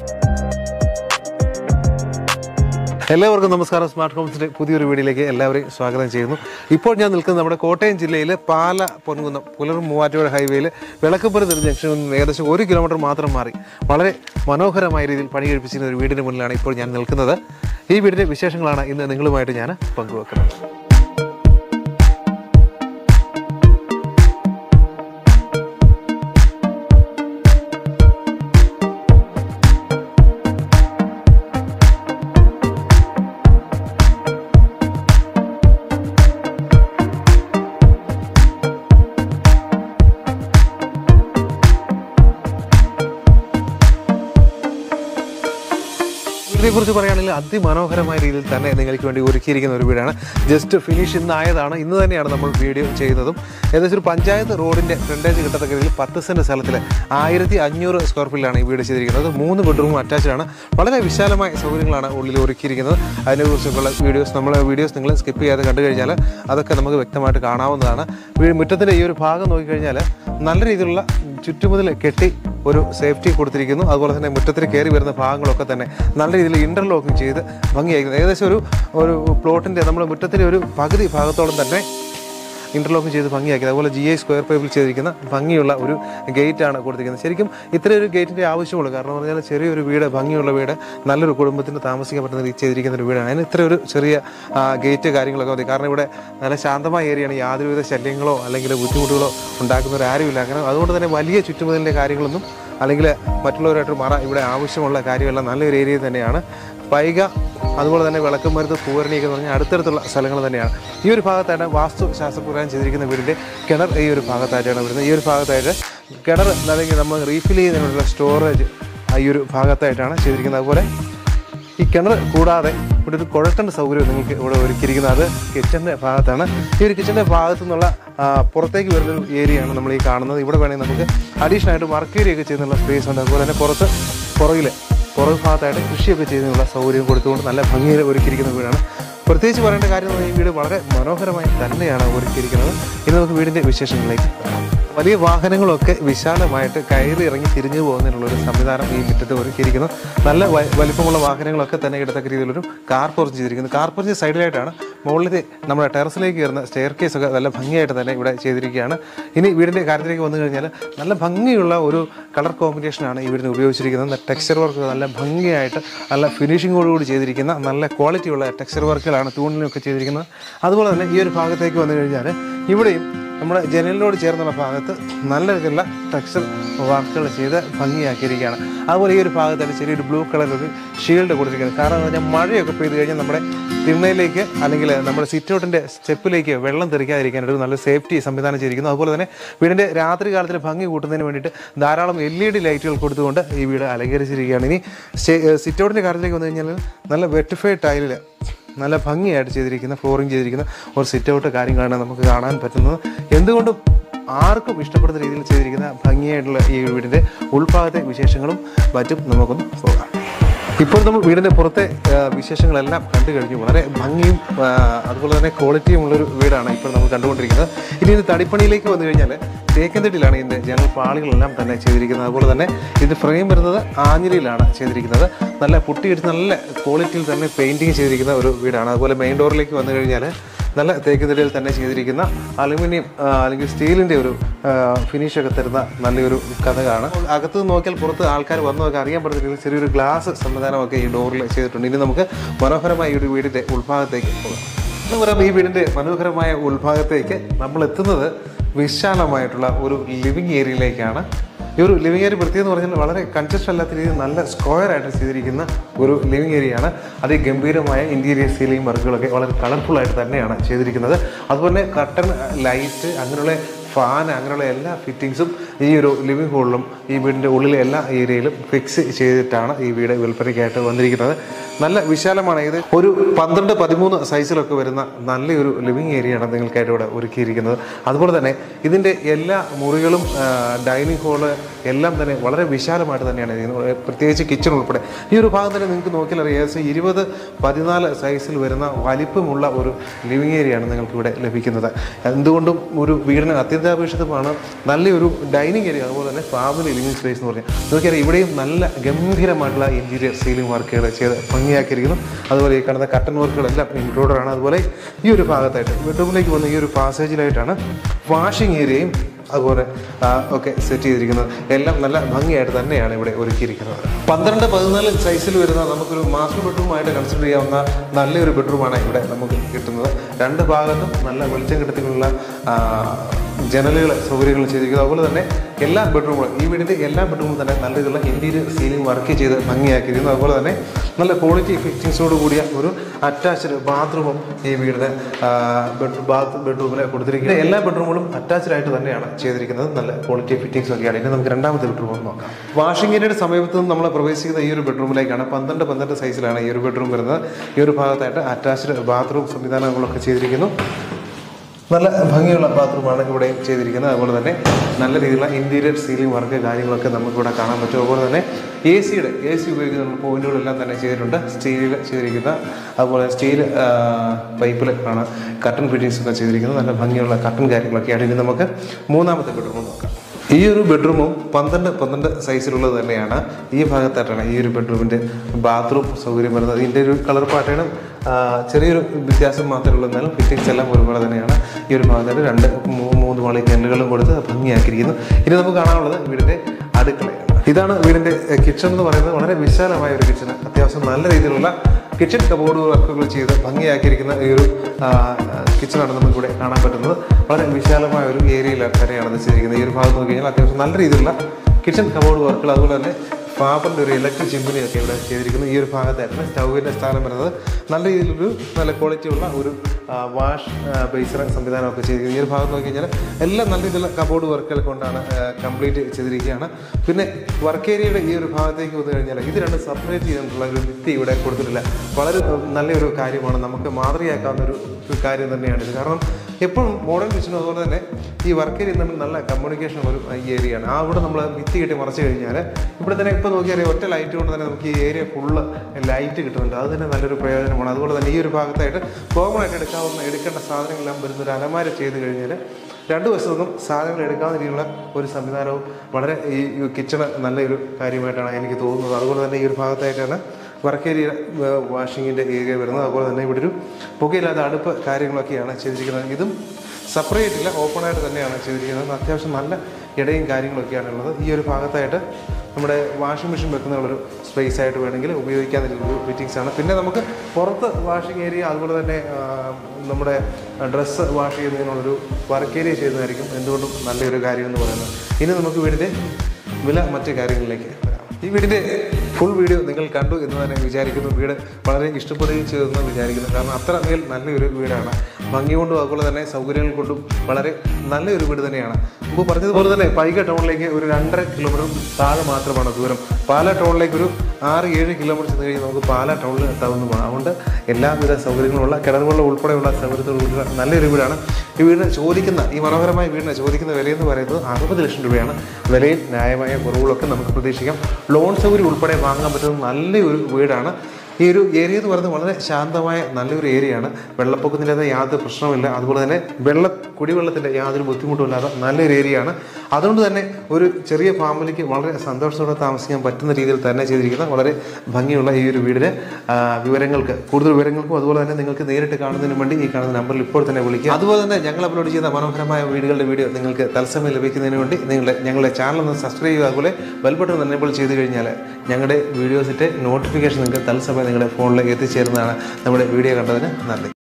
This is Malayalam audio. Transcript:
എല്ലാവർക്കും നമസ്കാരം സ്മാർട്ട് ഹോംസിന്റെ പുതിയൊരു വീഡിയോയിലേക്ക് എല്ലാവരെയും സ്വാഗതം ചെയ്യുന്നു ഇപ്പോൾ ഞാൻ നിൽക്കുന്നത് നമ്മുടെ കോട്ടയം ജില്ലയിലെ പാല പൊൻകുന്നം പുലർ മൂവാറ്റുപുഴ ഹൈവേയിൽ വിളക്കപ്പുറത്ത് ജംഗ്ഷനിൽ നിന്ന് ഏകദേശം ഒരു കിലോമീറ്റർ മാത്രം മാറി വളരെ മനോഹരമായ രീതിയിൽ പണി കഴിപ്പിച്ചിരുന്ന ഒരു വീടിന് മുന്നിലാണ് ഇപ്പോൾ ഞാൻ നിൽക്കുന്നത് ഈ വീടിന്റെ വിശേഷങ്ങളാണ് ഇന്ന് നിങ്ങളുമായിട്ട് ഞാൻ പങ്കുവെക്കുന്നത് ഇതിനെ കുറിച്ച് പറയുകയാണെങ്കിൽ അതിമനോഹരമായ രീതിയിൽ തന്നെ നിങ്ങൾക്ക് വേണ്ടി ഒരുക്കിയിരിക്കുന്ന ഒരു വീടാണ് ജസ്റ്റ് ഫിനിഷ് ഇന്നായതാണ് ഇന്ന് തന്നെയാണ് നമ്മൾ വീഡിയോ ചെയ്യുന്നതും ഏകദേശം ഒരു പഞ്ചായത്ത് റോഡിന്റെ ഫ്രണ്ടേജ് കിട്ടത്തക്ക രീതിയിൽ പത്ത് സെന്റ് സ്ഥലത്തിൽ ആയിരത്തി അഞ്ഞൂറ് സ്ക്വയർ ഫീറ്റിലാണ് ഈ വീട് ചെയ്തിരിക്കുന്നത് മൂന്ന് ബെഡ്റൂം അറ്റാച്ച്ഡ് ആണ് വളരെ വിശാലമായ സൗകര്യങ്ങളാണ് ഉള്ളിൽ ഒരുക്കിയിരിക്കുന്നത് അതിനെക്കുറിച്ചുള്ള വീഡിയോസ് നമ്മൾ വീഡിയോസ് നിങ്ങൾ സ്കിപ്പ് ചെയ്യാതെ കണ്ടു കഴിഞ്ഞാൽ അതൊക്കെ നമുക്ക് വ്യക്തമായിട്ട് കാണാവുന്നതാണ് വീട് മുറ്റത്തിൻ്റെ ഈ ഒരു ഭാഗം നോക്കിക്കഴിഞ്ഞാൽ നല്ല രീതിയിലുള്ള ചുറ്റുമുതൽ കെട്ടി ഒരു സേഫ്റ്റി കൊടുത്തിരിക്കുന്നു അതുപോലെ തന്നെ മുറ്റത്തിൽ കയറി വരുന്ന ഭാഗങ്ങളൊക്കെ തന്നെ നല്ല രീതിയിൽ ഇൻ്റർലോക്കിംഗ് ചെയ്ത് ഭംഗിയായിരിക്കുന്നു ഏകദേശം ഒരു ഒരു പ്ലോട്ടിൻ്റെ നമ്മുടെ മുറ്റത്തിൻ്റെ ഒരു പകുതി ഭാഗത്തോളം തന്നെ ഇൻ്റർലോക്കിംഗ് ചെയ്ത് ഭംഗിയാക്കി അതുപോലെ ജി ഐ സ്ക്വയർ പൈപ്പിൽ ചെയ്തിരിക്കുന്ന ഭംഗിയുള്ള ഒരു ഗേറ്റാണ് കൊടുത്തിരിക്കുന്നത് ശരിക്കും ഇത്രയും ഒരു ഗേറ്റിൻ്റെ ആവശ്യമുള്ളൂ കാരണം എന്ന് പറഞ്ഞാൽ ചെറിയൊരു വീട് ഭംഗിയുള്ള വീട് നല്ലൊരു കുടുംബത്തിന് താമസിക്കാൻ പറ്റുന്ന രീതിയിൽ ചെയ്തിരിക്കുന്ന ഒരു വീടാണ് അതിന് ഇത്ര ഒരു ചെറിയ ആ, ഗേറ്റ് കാര്യങ്ങളൊക്കെ മതി കാരണം ഇവിടെ നല്ല ശാന്തമായ ഏരിയയാണ് യാതൊരുവിധ ശല്യങ്ങളോ അല്ലെങ്കിൽ ബുദ്ധിമുട്ടുകളോ ഉണ്ടാക്കുന്നവർ ആരുമില്ല അങ്ങനെ അതുകൊണ്ട് തന്നെ വലിയ ചുറ്റുമുതലിൻ്റെ കാര്യങ്ങളൊന്നും അല്ലെങ്കിൽ മറ്റുള്ളവരായിട്ട് മറ ഇവിടെ ആവശ്യമുള്ള കാര്യമെല്ലാം നല്ലൊരു ഏരിയ തന്നെയാണ് പൈക അതുപോലെ തന്നെ വിളക്കുമരുന്ന് പൂവരണിയൊക്കെ എന്ന് പറഞ്ഞാൽ അടുത്തടുത്തുള്ള സ്ഥലങ്ങൾ തന്നെയാണ് ഈ ഒരു ഭാഗത്തായിട്ട് വാസ്തു ശാസ്ത്രപ്രകാരം ചെയ്തിരിക്കുന്ന വീടിൻ്റെ കിണർ ഈ ഒരു ഭാഗത്തായിട്ടാണ് വരുന്നത് ഈ ഒരു ഭാഗത്തായിട്ട് കിണർ അല്ലെങ്കിൽ നമ്മൾ റീഫിൽ ചെയ്യുന്നതിനുള്ള സ്റ്റോറേജ് ഈ ഒരു ഭാഗത്തായിട്ടാണ് ചെയ്തിരിക്കുന്നത് അതുപോലെ ഈ കിണർ കൂടാതെ ഇവിടെ ഒരു കുഴക്കണ്ട സൗകര്യം നിങ്ങൾക്ക് ഇവിടെ ഒരുക്കിയിരിക്കുന്നത് അത് കിച്ചൻ്റെ ഭാഗത്താണ് ഈ ഒരു കിച്ചൻ്റെ ഭാഗത്തു നിന്നുള്ള ആ, പുറത്തേക്ക് വരുന്ന ഒരു ഏരിയയാണ് നമ്മൾ ഈ കാണുന്നത് ഇവിടെ വേണമെങ്കിൽ നമുക്ക് അഡീഷണൽ ആയിട്ട് വർക്ക് ഏരിയ ഒക്കെ ചെയ്യുന്നുള്ള സ്പേസ് ഉണ്ട് അതുപോലെ തന്നെ പുറത്ത് പുറകിൽ പുറകു ഭാഗത്തായിട്ട് കൃഷിയൊക്കെ ചെയ്യുന്നതിനുള്ള സൗകര്യം കൊടുത്തുകൊണ്ട് നല്ല ഭംഗിയിൽ ഒരുക്കിയിരിക്കുന്ന വീടാണ് പ്രത്യേകിച്ച് പറയേണ്ട കാര്യം എന്ന് പറഞ്ഞാൽ ഈ വീട് വളരെ മനോഹരമായി തന്നെയാണ് ഒരുക്കിയിരിക്കുന്നത് ഇനി നമുക്ക് വീടിൻ്റെ വിശേഷങ്ങളിലേക്ക് കാണാം വലിയ വാഹനങ്ങളൊക്കെ വിശാലമായിട്ട് കയറി ഇറങ്ങി തിരിഞ്ഞു പോകുന്നതിനുള്ള ഒരു സംവിധാനം ഈ മുറ്റത്ത് ഒരുക്കിയിരിക്കുന്നു നല്ല വ- വലിപ്പമുള്ള വാഹനങ്ങളൊക്കെ തന്നെ ഇടത്തക്ക രീതിയിലൊരു കാർ പോർച്ച് ചെയ്തിരിക്കുന്നു കാർ പോർച്ച് സൈഡിലായിട്ടാണ് മുകളിലത്തെ നമ്മുടെ ടെറസിലേക്ക് കയറുന്ന സ്റ്റെയർ കേസ് ഒക്കെ നല്ല ഭംഗിയായിട്ട് തന്നെ ഇവിടെ ചെയ്തിരിക്കുകയാണ് ഇനി വീടിൻ്റെ കാര്യത്തിലേക്ക് വന്നു കഴിഞ്ഞാൽ നല്ല ഭംഗിയുള്ള ഒരു കളർ കോമ്പിനേഷനാണ് ഈ വീടിന് ഉപയോഗിച്ചിരിക്കുന്നത് ടെക്സ്ചർ വർക്ക് നല്ല ഭംഗിയായിട്ട് നല്ല ഫിനിഷിങ്ങോടുകൂടി ചെയ്തിരിക്കുന്ന നല്ല ക്വാളിറ്റിയുള്ള ടെക്സ്ചർ വർക്കുകളാണ് തൂണിലൊക്കെ ചെയ്തിരിക്കുന്നത് അതുപോലെ തന്നെ ഈ ഒരു ഭാഗത്തേക്ക് വന്നു കഴിഞ്ഞാൽ ഇവിടെയും നമ്മുടെ ജനലിനോട് ചേർന്നുള്ള ഭാഗത്ത് നല്ല രീതിയിലുള്ള ടെക്സ്ചർ വർക്കുകൾ ചെയ്ത് ഭംഗിയാക്കിയിരിക്കുകയാണ് അതുപോലെ ഈ ഒരു ഭാഗത്തായിട്ട് ചെറിയൊരു ബ്ലൂ കളർ ഒരു ഷീൽഡ് കൊടുത്തിരിക്കുന്നത് കാരണം എന്ന് പറഞ്ഞാൽ മഴയൊക്കെ പെയ്ത് കഴിഞ്ഞാൽ നമ്മുടെ തിണ്ണയിലേക്ക് അല്ലെങ്കിൽ നമ്മുടെ സിറ്റൗട്ടിൻ്റെ സ്റ്റെപ്പിലേക്ക് വെള്ളം തെറിക്കാതിരിക്കാൻ ഒരു നല്ല സേഫ്റ്റി സംവിധാനം ചെയ്തിരിക്കുന്നു അതുപോലെ തന്നെ വീടിൻ്റെ രാത്രി കാലത്തിൽ ഭംഗി കൂട്ടുന്നതിന് വേണ്ടിയിട്ട് ധാരാളം എൽ ഇ ഡി ലൈറ്റുകൾ കൊടുത്തുകൊണ്ട് ഈ വീട് അലങ്കരിച്ചിരിക്കുകയാണ് ഇനി സിറ്റൗട്ടിൻ്റെ കാര്യത്തിലേക്ക് വന്നു കഴിഞ്ഞാൽ നല്ല വെട്ടിഫൈഡ് ടൈലിൽ നല്ല ഭംഗിയായിട്ട് ചെയ്തിരിക്കുന്ന ഫ്ലോറിങ് ചെയ്തിരിക്കുന്ന ഒരു സിറ്റ് ഔട്ട് കാര്യങ്ങളാണ് നമുക്ക് കാണാൻ പറ്റുന്നത് എന്തുകൊണ്ടും ആർക്കും ഇഷ്ടപ്പെടുന്ന രീതിയിൽ ചെയ്തിരിക്കുന്ന ഭംഗിയായിട്ടുള്ള ഈ വീടിൻ്റെ ഉൾഭാഗത്തെ വിശേഷങ്ങളും മറ്റും നമുക്കൊന്ന് പോകാം ഇപ്പോൾ നമ്മൾ വീടിൻ്റെ പുറത്തെ ആ, വിശേഷങ്ങളെല്ലാം കണ്ടു കഴിഞ്ഞു വളരെ ഭംഗിയും ആ, അതുപോലെ തന്നെ ക്വാളിറ്റിയും ഉള്ളൊരു വീടാണ് ഇപ്പോൾ നമ്മൾ കണ്ടുകൊണ്ടിരിക്കുന്നത് ഇനി ഇത് തടിപ്പണിയിലേക്ക് വന്നു കഴിഞ്ഞാൽ തേക്കന്തട്ടിലാണ് ഇതിൻ്റെ ജനൽ പാളികളെല്ലാം തന്നെ ചെയ്തിരിക്കുന്നത് അതുപോലെ തന്നെ ഇത് ഫ്രെയിം വരുന്നത് ആഞ്ഞിലിയിലാണ് ചെയ്തിരിക്കുന്നത് നല്ല പുട്ടിയെടുത്ത് നല്ല ക്വാളിറ്റിയിൽ തന്നെ പെയിൻറ്റിങ് ചെയ്തിരിക്കുന്ന ഒരു വീടാണ് അതുപോലെ മെയിൻ ഡോറിലേക്ക് വന്നു കഴിഞ്ഞാൽ നല്ല തേക്കുതടിയിൽ തന്നെ ചെയ്തിരിക്കുന്ന അലുമിനിയം ആ, അല്ലെങ്കിൽ സ്റ്റീലിൻ്റെ ഒരു ഫിനിഷ് ഒക്കെ തരുന്ന നല്ലൊരു കഥകാണ് അകത്ത് നിന്ന് നോക്കിയാൽ പുറത്ത് ആൾക്കാർ വന്നതൊക്കെ അറിയാൻ പറ്റുന്ന രീതിയിൽ ചെറിയൊരു ഗ്ലാസ് സംവിധാനമൊക്കെ ഈ ഡോറിൽ ചെയ്തിട്ടുണ്ട് ഇനി നമുക്ക് മനോഹരമായ ഈ ഒരു വീടിൻ്റെ ഉൾഭാഗത്തേക്ക് പോകാം എന്ന് പറയുമ്പോൾ ഈ വീടിൻ്റെ മനോഹരമായ ഉൾഭാഗത്തേക്ക് നമ്മൾ എത്തുന്നത് വിശാലമായിട്ടുള്ള ഒരു ലിവിങ് ഏരിയയിലേക്കാണ് ഈ ഒരു ലിവിങ് ഏരിയ പ്രത്യേകം എന്ന് പറഞ്ഞാൽ വളരെ കൺജസ്റ്റ് അല്ലാത്ത രീതിയിൽ നല്ല സ്ക്വയർ ആയിട്ട് ചെയ്തിരിക്കുന്ന ഒരു ലിവിങ് ഏരിയ ആണ് അതിഗംഭീരമായ ഇന്റീരിയർ സീലിംഗ് വർക്കുകളൊക്കെ വളരെ കളർഫുൾ ആയിട്ട് തന്നെയാണ് ചെയ്തിരിക്കുന്നത് അതുപോലെ കട്ടൺ ലൈറ്റ് അങ്ങനെയുള്ള ഫാൻ അങ്ങനെയുള്ള എല്ലാ ഫിറ്റിങ്സും ഈ ഒരു ലിവിംഗ് ഹോളിലും ഈ വീടിൻ്റെ ഉള്ളിലെ എല്ലാ ഏരിയയിലും ഫിക്സ് ചെയ്തിട്ടാണ് ഈ വീട് വിൽപ്പനയ്ക്കായിട്ട് വന്നിരിക്കുന്നത് നല്ല വിശാലമാണ് ഇത് ഒരു പന്ത്രണ്ട് പതിമൂന്ന് സൈസിലൊക്കെ വരുന്ന നല്ലൊരു ലിവിങ് ഏരിയയാണ് നിങ്ങൾക്കായിട്ട് ഇവിടെ ഒരുക്കിയിരിക്കുന്നത് അതുപോലെ തന്നെ ഇതിൻ്റെ എല്ലാ മുറികളും ഡൈനിങ് ഹാള് എല്ലാം തന്നെ വളരെ വിശാലമായിട്ട് തന്നെയാണ് ഇരിക്കുന്നത് പ്രത്യേകിച്ച് കിച്ചൺ ഉൾപ്പെടെ ഈ ഒരു ഭാഗം തന്നെ നിങ്ങൾക്ക് നോക്കിയാൽ അറിയാം ഏകദേശം ഇരുപത് പതിനാല് സൈസിൽ വരുന്ന വലിപ്പമുള്ള ഒരു ലിവിങ് ഏരിയയാണ് നിങ്ങൾക്ക് ഇവിടെ ലഭിക്കുന്നത് എന്തുകൊണ്ടും ഒരു വീടിന് അത്യന്തം പ്രപഞ്ചാപേക്ഷിതമാണ് നല്ലൊരു ഡൈനിങ് ഏരിയ അതുപോലെ തന്നെ ഫാമിലി ലിവിങ് സ്പേസ് എന്ന് പറഞ്ഞാൽ നോക്കിയാൽ ഇവിടെയും നല്ല ഗംഭീരമായിട്ടുള്ള ഇൻറ്റീരിയർ സീലിംഗ് വർക്കുകൾ ചെയ്ത് ഭംഗിയാക്കിയിരിക്കുന്നു അതുപോലെ ഈ കാണുന്ന കട്ടൺ വർക്കുകളെല്ലാം ഇൻക്ലൂഡഡ് ആണ് അതുപോലെ ഈ ഒരു ഭാഗത്തായിട്ട് ബെഡ്റൂമിലേക്ക് വന്ന ഈ ഒരു പാസേജിലായിട്ടാണ് വാഷിംഗ് ഏരിയയും അതുപോലെ ആ, ഒക്കെ സെറ്റ് ചെയ്തിരിക്കുന്നത് എല്ലാം നല്ല ഭംഗിയായിട്ട് തന്നെയാണ് ഇവിടെ ഒരുക്കിയിരിക്കുന്നത് പന്ത്രണ്ട് പതിനാല് സൈസിൽ വരുന്ന നമുക്കൊരു മാസ്റ്റർ ബെഡ്റൂമായിട്ട് കൺസിഡർ ചെയ്യാവുന്ന നല്ലൊരു ബെഡ്റൂമാണ് ഇവിടെ നമുക്ക് കിട്ടുന്നത് രണ്ട് ഭാഗത്തും നല്ല വെളിച്ചം കിട്ടത്തിലുള്ള ആ, ജനലുകൾ സൗകര്യങ്ങൾ ചെയ്തിരിക്കുന്നത് അതുപോലെ തന്നെ എല്ലാ ബെഡ്റൂമുകളും ഈ വീടിൻ്റെ എല്ലാ ബെഡ്റൂമും തന്നെ നല്ല രീതിയിലുള്ള ഇൻറ്റീരിയർ സീലിംഗ് വർക്ക് ചെയ്ത് ഭംഗിയാക്കിയിരിക്കുന്നു അതുപോലെ തന്നെ നല്ല ക്വാളിറ്റി ഫിറ്റിങ്സോട് കൂടിയ ഒരു അറ്റാച്ച്ഡ് ബാത്റൂമും ഈ വീടിന് ബെഡ് ബാത്ത് ബെഡ്റൂമിൽ കൊടുത്തിരിക്കുന്നത് എല്ലാ ബെഡ്റൂമുകളും അറ്റാച്ച്ഡ് ആയിട്ട് തന്നെയാണ് ചെയ്തിരിക്കുന്നത് നല്ല ക്വാളിറ്റി ഫിറ്റിങ്സ് ഒക്കെയാണ് ഇനി നമുക്ക് രണ്ടാമത്തെ ബെഡ്റൂം ഒന്ന് നോക്കാം വാഷിംഗ് ഏരിയയുടെ സമീപത്ത് നിന്ന് നമ്മൾ പ്രവേശിക്കുന്ന ഈ ഒരു ബെഡ്റൂമിലേക്കാണ് പന്ത്രണ്ട് പന്ത്രണ്ട് സൈസിലാണ് ഈ ഒരു ബെഡ്റൂം വരുന്നത് ഈ ഒരു ഭാഗത്തായിട്ട് അറ്റാച്ച്ഡ് ബാത്റൂം സംവിധാനങ്ങളൊക്കെ ചെയ്തിരിക്കുന്നു നല്ല ഭംഗിയുള്ള ബാത്റൂമാണ് ഇവിടെ ചെയ്തിരിക്കുന്നത് അതുപോലെ തന്നെ നല്ല രീതിയിലുള്ള ഇൻറ്റീരിയർ സീലിംഗ് വർക്ക് കാര്യങ്ങളൊക്കെ നമുക്കിവിടെ കാണാൻ പറ്റും അതുപോലെ തന്നെ എ സിയുടെ എ സി ഉപയോഗിക്കുന്ന പോയിന്റുകളെല്ലാം തന്നെ ചെയ്തിട്ടുണ്ട് സ്റ്റീലിൽ ചെയ്തിരിക്കുന്ന അതുപോലെ സ്റ്റീൽ പൈപ്പിൽ ആണ് കട്ടൺ ഫിറ്റിങ്സ് ഒക്കെ ചെയ്തിരിക്കുന്നത് നല്ല ഭംഗിയുള്ള കട്ടൺ കാര്യങ്ങളൊക്കെയാണ് ഇനി നമുക്ക് മൂന്നാമത്തെ ബെഡ്റൂം നോക്കാം ഈ ഒരു ബെഡ്റൂമും പന്ത്രണ്ട് പന്ത്രണ്ട് സൈസിലുള്ളത് തന്നെയാണ് ഈ ഭാഗത്തായിട്ടാണ് ഈ ഒരു ബെഡ്റൂമിൻ്റെ ബാത്റൂം സൗകര്യം വരുന്നത് ഇതിൻ്റെ ഒരു കളർ പാറ്റേണും ആ, ചെറിയൊരു വ്യത്യാസം മാത്രമേ ഉള്ളൂ എന്നാലും ഫിറ്റിങ്സ് എല്ലാം ഒരുപോലെ തന്നെയാണ് ഈ ഒരു ഭാഗത്തായിട്ട് രണ്ട് മൂ- മൂന്ന് വാളി ജനലുകളും കൊടുത്ത് ഭംഗിയാക്കിയിരിക്കുന്നു ഇനി നമുക്ക് കാണാനുള്ളത് വീടിൻ്റെ അടുക്കളയാണ് ഇതാണ് വീടിൻ്റെ കിച്ചൺ എന്ന് പറയുന്നത് വളരെ വിശാലമായ ഒരു കിച്ചൺ അത്യാവശ്യം നല്ല രീതിയിലുള്ള കിച്ചൺ കബോർഡ് വർക്കുകൾ ചെയ്ത് ഭംഗിയാക്കിയിരിക്കുന്ന ഈ ഒരു കിച്ചണാണ് നമുക്കിവിടെ കാണാൻ പറ്റുന്നത് വളരെ വിശാലമായ ഒരു ഏരിയയിൽ തന്നെയാണ് ഇത് ചെയ്തിരിക്കുന്നത് ഈ ഒരു ഭാഗത്ത് നോക്കി കഴിഞ്ഞാൽ അത്യാവശ്യം നല്ല രീതിയിലുള്ള കിച്ചൺ കബോർഡ് വർക്കുകൾ അതുപോലെ തന്നെ ഫാബറിൻ്റെ ഒരു ഇലക്ട്രിക് ചിമ്മിനിയൊക്കെ ഇവിടെ ചെയ്തിരിക്കുന്നു ഈ ഒരു ഭാഗത്തായിരുന്നു സ്റ്റൗവിൻ്റെ സ്ഥാനം വരുന്നത് നല്ല രീതിയിലൊരു നല്ല ക്വാളിറ്റിയുള്ള ഒരു ആ, വാഷ് ബേസർ സംവിധാനമൊക്കെ ചെയ്തിരിക്കുന്നത് ഈ ഒരു ഭാഗത്ത് നോക്കി കഴിഞ്ഞാൽ എല്ലാം നല്ല രീതിയിലുള്ള കബോർഡ് വർക്കുകൾ കൊണ്ടാണ് കംപ്ലീറ്റ് ചെയ്തിരിക്കുകയാണ് പിന്നെ വർക്ക് ഏരിയയുടെ ഈ ഒരു ഭാഗത്തേക്ക് വന്നു കഴിഞ്ഞാൽ ഇത് രണ്ട് സെപ്പറേറ്റ് ചെയ്തിട്ടുള്ള ഒരു ഭിത്തി ഇവിടെ കൊടുത്തിട്ടില്ല വളരെ നല്ലൊരു കാര്യമാണ് നമുക്ക് മാതൃകയാക്കാവുന്ന ഒരു ഒരു കാര്യം തന്നെയാണ് ഇത് കാരണം എപ്പോഴും മോഡേൺ കിച്ചനും അതുപോലെ തന്നെ ഈ വർക്ക് ഏരിയ തമ്മിൽ നല്ല കമ്മ്യൂണിക്കേഷൻ ഒരു ഈ ഏരിയയാണ് ആ അവിടെ നമ്മൾ ഭിത്തി കെട്ടി മറച്ചു കഴിഞ്ഞാൽ ഇവിടെ തന്നെ ഇപ്പോൾ നോക്കിയാൽ ഒറ്റ ലൈറ്റ് കൊണ്ട് തന്നെ നമുക്ക് ഈ ഏരിയ ഫുള്ള് ലൈറ്റ് കിട്ടുന്നുണ്ട് അത് തന്നെ നല്ലൊരു പ്രയോജനമാണ് അതുപോലെ തന്നെ ഈ ഒരു ഭാഗത്തായിട്ട് കോമൺ ആയിട്ട് എടുക്കാവുന്ന എടുക്കേണ്ട സാധനങ്ങളെല്ലാം വരുന്ന ഒരു അലമാര ചെയ്ത് കഴിഞ്ഞാൽ രണ്ട് വശത്തുനിന്നും സാധനങ്ങൾ എടുക്കാവുന്ന രീതിയിലുള്ള ഒരു സംവിധാനവും വളരെ ഈ കിച്ചണ് നല്ലൊരു കാര്യമായിട്ടാണ് എനിക്ക് തോന്നുന്നത് അതുപോലെ തന്നെ ഈ ഒരു ഭാഗത്തായിട്ടാണ് വർക്ക് ഏരിയ വാഷിങ്ങിൻ്റെ ഏരിയ വരുന്നത് അതുപോലെ തന്നെ ഇവിടെ ഒരു പുകയില്ലാത്ത അടുപ്പ് കാര്യങ്ങളൊക്കെയാണ് ചെയ്തിരിക്കുന്നത് ഇതും സെപ്പറേറ്റ് ഇല്ല ഓപ്പൺ ആയിട്ട് തന്നെയാണ് ചെയ്തിരിക്കുന്നത് അത്യാവശ്യം നല്ല ഇടയും കാര്യങ്ങളൊക്കെയാണ് ഉള്ളത് ഈ ഒരു ഭാഗത്തായിട്ട് നമ്മുടെ വാഷിംഗ് മെഷീൻ വെക്കുന്നുള്ളൊരു സ്പേസ് ആയിട്ട് വേണമെങ്കിൽ ഉപയോഗിക്കാൻ ഒരു ഫിറ്റിങ്സ് ആണ് പിന്നെ നമുക്ക് പുറത്ത് വാഷിംഗ് ഏരിയ അതുപോലെ തന്നെ ആ, നമ്മുടെ ഡ്രസ്സ് വാഷ് ചെയ്യുന്നതിനുള്ളൊരു വർക്ക് ഏരിയ ചെയ്യുന്നതായിരിക്കും എന്തുകൊണ്ടും നല്ലൊരു കാര്യം എന്ന് പറയുന്നത് ഇനി നമുക്ക് വീടിൻ്റെ വില മറ്റു കാര്യങ്ങളിലേക്ക് വരാം ഈ വീടിൻ്റെ ഫുൾ വീഡിയോ നിങ്ങൾ കണ്ടു എന്ന് തന്നെ വിചാരിക്കുന്നു വീട് വളരെ ഇഷ്ടപ്പെടുകയും ചെയ്തെന്ന് വിചാരിക്കുന്നു കാരണം അത്ര മേൽ നല്ലൊരു വീടാണ് ഭംഗി കൊണ്ടും അതുപോലെ തന്നെ സൗകര്യങ്ങൾ കൊണ്ടും വളരെ നല്ലൊരു വീട് തന്നെയാണ് മുമ്പ് പറഞ്ഞതുപോലെ തന്നെ പൈക ടൗണിലേക്ക് ഒരു രണ്ടര കിലോമീറ്റർ താഴെ മാത്രമാണ് ദൂരം പാല ടൗണിലേക്ക് ഒരു ആറ് ഏഴ് കിലോമീറ്റർ ചെന്ന് കഴിഞ്ഞാൽ നമുക്ക് പാല ടൗണിൽ എത്താവുന്നതാണ് അതുകൊണ്ട് എല്ലാവിധ സൗകര്യങ്ങളുള്ള കിണറുവെള്ളം ഉൾപ്പെടെയുള്ള സൗകര്യത്തോടുകൂടിയുള്ള നല്ലൊരു വീടാണ് ഈ വീടിന് ചോദിക്കുന്ന ഈ മനോഹരമായ വീടിന് ചോദിക്കുന്ന വിലയെന്ന് പറയുന്നത് അറുപത് ലക്ഷം രൂപയാണ് വിലയിൽ ന്യായമായ കുറവുകളൊക്കെ നമുക്ക് പ്രതീക്ഷിക്കാം ലോൺ സൗകര്യം ഉൾപ്പെടെ വാങ്ങാൻ പറ്റുന്ന നല്ലൊരു വീടാണ് ഈ ഒരു ഏരിയ എന്ന് പറയുന്നത് വളരെ ശാന്തമായ നല്ലൊരു ഏരിയയാണ് വെള്ളപ്പൊക്കത്തിൻ്റെ യാതൊരു പ്രശ്നമില്ല അതുപോലെ തന്നെ വെള്ള കുടിവെള്ളത്തിൻ്റെ യാതൊരു ബുദ്ധിമുട്ടുമില്ലാത്ത നല്ലൊരു ഏരിയയാണ് അതുകൊണ്ട് തന്നെ ഒരു ചെറിയ ഫാമിലിക്ക് വളരെ സന്തോഷത്തോടെ താമസിക്കാൻ പറ്റുന്ന രീതിയിൽ തന്നെ ചെയ്തിരിക്കുന്ന വളരെ ഭംഗിയുള്ള ഈ ഒരു വീടിന് ആ, വിവരങ്ങൾക്ക് കൂടുതൽ വിവരങ്ങൾക്കും അതുപോലെ തന്നെ നിങ്ങൾക്ക് നേരിട്ട് കാണുന്നതിന് വേണ്ടി ഈ കാണുന്ന നമ്പറിൽ ഇപ്പോൾ തന്നെ വിളിക്കുക അതുപോലെ തന്നെ ഞങ്ങൾ അപ്ലോഡ് ചെയ്യുന്ന മനോഹരമായ വീടുകളുടെ വീഡിയോ നിങ്ങൾക്ക് തത്സമയം ലഭിക്കുന്നതിന് വേണ്ടി നിങ്ങളുടെ ഞങ്ങളുടെ ചാനൽ ഒന്ന് സബ്സ്ക്രൈബ് ചെയ്യുക അതുപോലെ ബെൽബട്ടൺ എനേബിൾ ചെയ്ത് കഴിഞ്ഞാൽ ഞങ്ങളുടെ വീഡിയോസിൻ്റെ നോട്ടിഫിക്കേഷൻ നിങ്ങൾക്ക് തത്സമയം നിങ്ങളുടെ ഫോണിലേക്ക് എത്തിച്ചേരുന്നതാണ് നമ്മുടെ വീഡിയോ കണ്ടതിന് നന്ദി